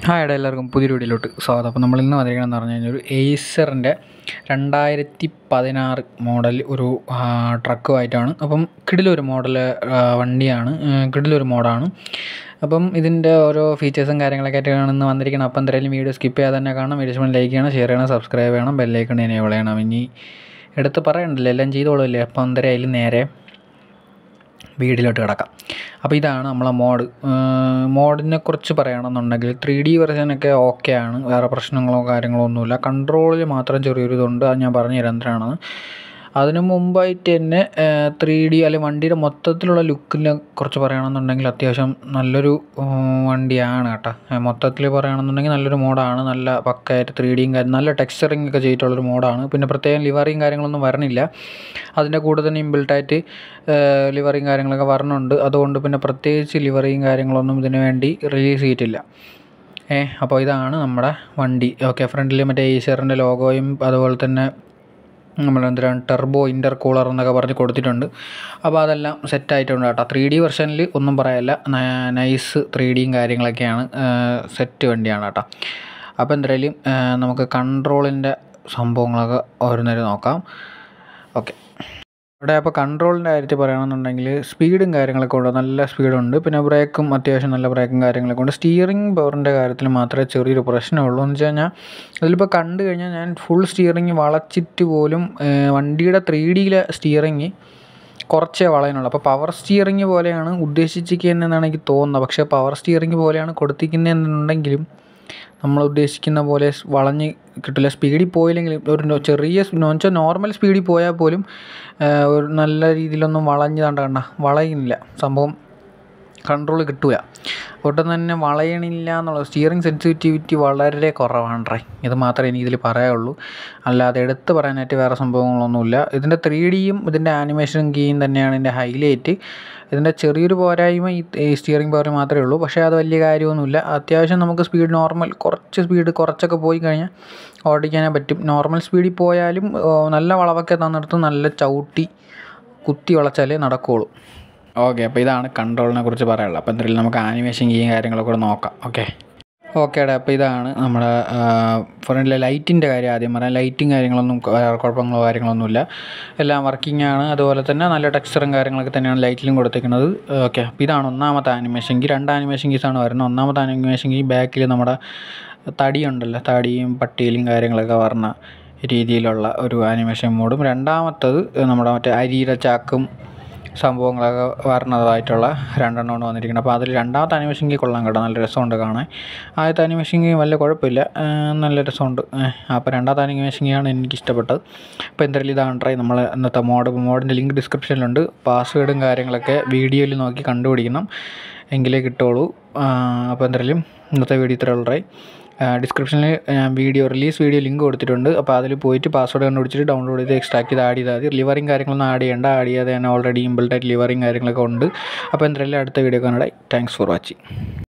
hi എടാ എല്ലാവർക്കും പുതിയൊരു വീഡിയോയിലോട്ട് സ്വാഗതം അപ്പോൾ നമ്മൾ ഇന്ന് വന്നിരിക്കണമെന്ന് പറഞ്ഞു കഴിഞ്ഞാൽ ഒരു ഏസറിൻ്റെ രണ്ടായിരത്തി പതിനാറ് മോഡൽ ഒരു ട്രക്കുമായിട്ടാണ് അപ്പം കിടിലൊരു മോഡൽ വണ്ടിയാണ് കിടിലൊരു മോഡാണ് അപ്പം ഇതിൻ്റെ ഓരോ ഫീച്ചേഴ്സും കാര്യങ്ങളൊക്കെ ആയിട്ടാണ് ഇന്ന് വന്നിരിക്കുന്നത് അപ്പം എന്തായാലും വീഡിയോ സ്കിപ്പ് ചെയ്യാതെ തന്നെ കാണാം വീഡിയോ ഇഷ്ടം ലൈക്ക് ചെയ്യണം ഷെയർ ചെയ്യണം സബ്സ്ക്രൈബ് ചെയ്യണം ബെല്ലൈക്കൺ എനേബിൾ ചെയ്യണം ഇനി എടുത്ത് പറയണ്ടല്ലോ എല്ലാം ചെയ്തോളൂല്ലേ അപ്പം എന്തായാലും അതിൽ നേരെ വീഡിയോയിലോട്ട് കിടക്കാം അപ്പോൾ ഇതാണ് നമ്മളെ മോഡ് മോഡിനെ കുറിച്ച് പറയുകയാണെന്നുണ്ടെങ്കിൽ ത്രീ ഡി വെർഷനൊക്കെ ഓക്കെയാണ് വേറെ പ്രശ്നങ്ങളോ കാര്യങ്ങളോ ഒന്നുമില്ല കൺട്രോളിൽ മാത്രം ചെറിയൊരു ഇതുണ്ട് അത് ഞാൻ പറഞ്ഞു തരാം എന്തിനാണെന്ന് അതിന് മുമ്പായിട്ട് തന്നെ ത്രീ ഡി അല്ലെങ്കിൽ വണ്ടിയുടെ മൊത്തത്തിലുള്ള ലുക്കിനെ കുറിച്ച് പറയുകയാണെന്നുണ്ടെങ്കിൽ അത്യാവശ്യം നല്ലൊരു വണ്ടിയാണ് കേട്ടോ മൊത്തത്തിൽ പറയുകയാണെന്നുണ്ടെങ്കിൽ നല്ലൊരു മോഡാണ് നല്ല പക്കയായിട്ട് ത്രീ ഡിയും കാര്യം നല്ല ടെക്സ്ചറിങ് ഒക്കെ ചെയ്തിട്ടുള്ളൊരു മോഡാണ് പിന്നെ പ്രത്യേകം ലിവറിയും കാര്യങ്ങളൊന്നും വരണില്ല അതിൻ്റെ കൂടെ തന്നെ ഇൻബിൽട്ടായിട്ട് ലിവറിയും കാര്യങ്ങളൊക്കെ വരണുണ്ട് അതുകൊണ്ട് പിന്നെ പ്രത്യേകിച്ച് ലിവറിയും കാര്യങ്ങളൊന്നും ഇതിനു വേണ്ടി റിലീസ് ചെയ്തിട്ടില്ല ഏ അപ്പോൾ ഇതാണ് നമ്മുടെ വണ്ടി ഓക്കെ ഫ്രണ്ടിൽ മറ്റേ ഈസറിൻ്റെ ലോഗോയും അതുപോലെ തന്നെ നമ്മൾ എന്തിനാണ് ടെർബോ ഇൻ്റർ കൂളർ എന്നൊക്കെ പറഞ്ഞ് കൊടുത്തിട്ടുണ്ട് അപ്പോൾ അതെല്ലാം സെറ്റായിട്ടുണ്ട് കേട്ടോ ത്രീ ഡി വെർഷനിൽ ഒന്നും പറയാനില്ല നൈസ് ത്രീ ഡിയും കാര്യങ്ങളൊക്കെയാണ് സെറ്റ് വണ്ടിയാണ് കേട്ടോ അപ്പോൾ എന്തായാലും നമുക്ക് കൺട്രോളിൻ്റെ സംഭവങ്ങളൊക്കെ ഓരോന്നേരം നോക്കാം ഓക്കെ ഇവിടെ അപ്പോൾ കൺട്രോളിൻ്റെ കാര്യത്തിൽ പറയുകയാണെന്നുണ്ടെങ്കിൽ സ്പീഡും കാര്യങ്ങളൊക്കെ ഉണ്ട് നല്ല സ്പീഡുണ്ട് പിന്നെ ബ്രേക്കും അത്യാവശ്യം നല്ല ബ്രേക്കും കാര്യങ്ങളൊക്കെ ഉണ്ട് സ്റ്റിയറിംഗ് പവറിൻ്റെ കാര്യത്തിൽ മാത്രമേ ചെറിയൊരു പ്രശ്നമുള്ളൂ എന്ന് വെച്ച് കഴിഞ്ഞാൽ അതിലിപ്പോൾ കണ്ടു കഴിഞ്ഞാൽ ഞാൻ ഫുൾ സ്റ്റിയറിംഗ് വളച്ചിട്ട് പോലും വണ്ടിയുടെ ത്രീ ഡിയിലെ സ്റ്റിയറിംഗ് കുറച്ചേ വളയുന്നുള്ളൂ അപ്പോൾ പവർ സ്റ്റിയറിംഗ് പോലെയാണ് ഉദ്ദേശിച്ചിരിക്കുന്നതെന്നാണ് എനിക്ക് തോന്നുന്നത് പക്ഷേ പവർ സ്റ്റിയറിംഗ് പോലെയാണ് കൊടുത്തിരിക്കുന്നതെന്നുണ്ടെങ്കിലും നമ്മൾ ഉദ്ദേശിക്കുന്ന പോലെ വളഞ്ഞ് കിട്ടില്ല സ്പീഡിൽ പോയില്ലെങ്കിലും ഒരു ചെറിയ വെച്ചാൽ നോർമൽ സ്പീഡിൽ പോയാൽ പോലും ഒരു നല്ല രീതിയിലൊന്നും വളഞ്ഞ് കണ്ട കണ്ട വളയുന്നില്ല സംഭവം കൺട്രോൾ കിട്ടുക ഒട്ടും തന്നെ വളയണില്ല എന്നുള്ളത് സ്റ്റിയറിംഗ് സെൻസിറ്റിവിറ്റി വളരെ കുറവാണ് ട്രൈ ഇത് മാത്രമേ എനിക്ക് ഇതിൽ പറയാനുള്ളൂ അല്ലാതെ എടുത്ത് പറയാനായിട്ട് വേറെ സംഭവങ്ങളൊന്നുമില്ല ഇതിൻ്റെ ത്രീ ഡിയും ഇതിൻ്റെ ആനിമേഷൻ കീയും തന്നെയാണ് ഇതിൻ്റെ ഹൈലൈറ്റ് ഇതിൻ്റെ ചെറിയൊരു പോരായ്മ ഈ സ്റ്റിയറിംഗ് പവർ മാത്രമേ ഉള്ളൂ പക്ഷേ അത് വലിയ കാര്യമൊന്നുമില്ല അത്യാവശ്യം നമുക്ക് സ്പീഡ് നോർമൽ കുറച്ച് സ്പീഡ് കുറച്ചൊക്കെ പോയി കഴിഞ്ഞാൽ ഓടിക്കാനേ പറ്റും നോർമൽ സ്പീഡിൽ പോയാലും നല്ല വളവൊക്കെ തന്നിടത്ത് നല്ല ചവിട്ടി കുത്തി വളച്ചാലേ നടക്കുകയുള്ളൂ ഓക്കെ അപ്പോൾ ഇതാണ് കൺട്രോളിനെ കുറിച്ച് പറയാനുള്ളത് അപ്പോൾ എന്തായാലും നമുക്ക് ആനിമേഷൻ കീയും കാര്യങ്ങളൊക്കെ കൂടെ നോക്കാം ഓക്കെ ഓക്കേടാ അപ്പോൾ ഇതാണ് നമ്മുടെ ഫ്രണ്ടിലെ ലൈറ്റിൻ്റെ കാര്യം ആദ്യം പറയാം ലൈറ്റും കാര്യങ്ങളൊന്നും കുഴപ്പങ്ങളോ കാര്യങ്ങളൊന്നുമില്ല എല്ലാം വർക്കിംഗ് ആണ് അതുപോലെ തന്നെ നല്ല ടെക്സ്ചറും കാര്യങ്ങളൊക്കെ തന്നെയാണ് ലൈറ്റിലും കൊടുത്തേക്കുന്നത് ഓക്കെ അപ്പോൾ ഇതാണ് ഒന്നാമത്തെ ആനിമേഷൻ കീ രണ്ട് ആനിമേഷൻ കീസാണ് വരുന്നത് ഒന്നാമത്തെ ആനിമേഷൻ കീ ബാക്കിൽ നമ്മുടെ തടിയുണ്ടല്ലോ തടിയും പട്ടിയിലും കാര്യങ്ങളൊക്കെ പറഞ്ഞ രീതിയിലുള്ള ഒരു ആനിമേഷൻ മോഡും രണ്ടാമത്തത് നമ്മുടെ മറ്റേ അരിയുടെ ചാക്കും സംഭവങ്ങളൊക്കെ വരുന്നതായിട്ടുള്ള രണ്ടെണ്ണമാണ് വന്നിരിക്കുന്നത് അപ്പോൾ അതിൽ രണ്ടാമത്തെ അനിമേഷൻക്ക് കൊള്ളാൻ കേട്ടോ നല്ല രസമുണ്ട് കാണാൻ ആദ്യത്തെ അനിമേഷൻക്ക് വലിയ കുഴപ്പമില്ല നല്ല രസമുണ്ട് അപ്പോൾ രണ്ടാമത്തെ അനിമേഷൻക്കാണ് എനിക്ക് ഇഷ്ടപ്പെട്ടത് അപ്പോൾ എന്തായാലും ഇതാണ് ട്രൈ നമ്മൾ ഇന്നത്തെ മോഡ് മോഡിൻ്റെ ലിങ്ക് ഡിസ്ക്രിപ്ഷനിലുണ്ട് പാസ്വേഡും കാര്യങ്ങളൊക്കെ വീഡിയോയിൽ നോക്കി കണ്ടുപിടിക്കണം എങ്കിലേ കിട്ടുള്ളൂ അപ്പോൾ എന്തായാലും ഇന്നത്തെ വീഡിയോ ഇത്രയുള്ള ട്രൈ ഡിസ്ക്രിപ്ഷനിൽ ഞാൻ വീഡിയോ റിലീസ് വീഡിയോ ലിങ്ക് കൊടുത്തിട്ടുണ്ട് അപ്പോൾ അതിൽ പോയിട്ട് പാസ്വേഡ് കണ്ടുപിടിച്ചിട്ട് ഡൗൺലോഡ് ചെയ്ത് എക്സ്ട്രാക്ട് ചെയ്ത് ആഡ് ചെയ്താൽ മതി ലിവറിങ് കാര്യങ്ങളൊന്നും ആഡ് ചെയ്യേണ്ട ആഡ് ചെയ്യാതെ തന്നെ ഓൾറെഡി ഇമ്പിൾട്ടായിട്ട് ലിവറിങ് കാര്യങ്ങളൊക്കെ ഉണ്ട് അപ്പോൾ എന്തായാലും അടുത്ത വീഡിയോ കാണാം താങ്ക്സ് ഫോർ വാച്ചിങ്